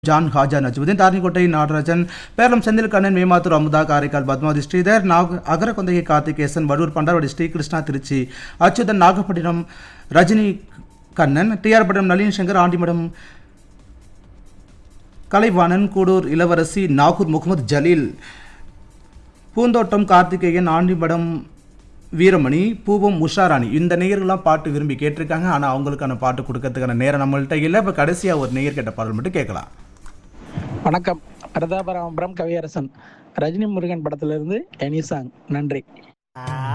John Haja Najmudeen Dharanikottai Nagarajan Peralam Senthil Kannan Memathur Amudha Karaikal Padmavathi Sridhar Naga Akarakondagai Karthikesan Vadur Pandaravadi Srikrishna Trichy Achuthan Nagapattinam Rajini Kannan T R Pattam Nalini Shankar Andimadam Kalaivanan Gudur இளவரசி நாகூர் முகமது ஜலீல் பூந்தோட்டம் கார்த்திகேயன் ஆண்டிமடம் வீரமணி பூவம் உஷாராணி இந்த நேயர்கள்லாம் பாட்டு விரும்பி கேட்டிருக்காங்க ஆனால் அவங்களுக்கான பாட்டு கொடுக்கறதுக்கான நேரம் நம்மள்ட்ட இல்லை இப்போ கடைசியாக ஒரு நேயர் கேட்ட பாடல் மட்டும் கேட்கலாம் வணக்கம் பிரதாபராமபுரம் கவியரசன் ரஜினி முருகன் படத்திலிருந்து எனி சாங் நன்றி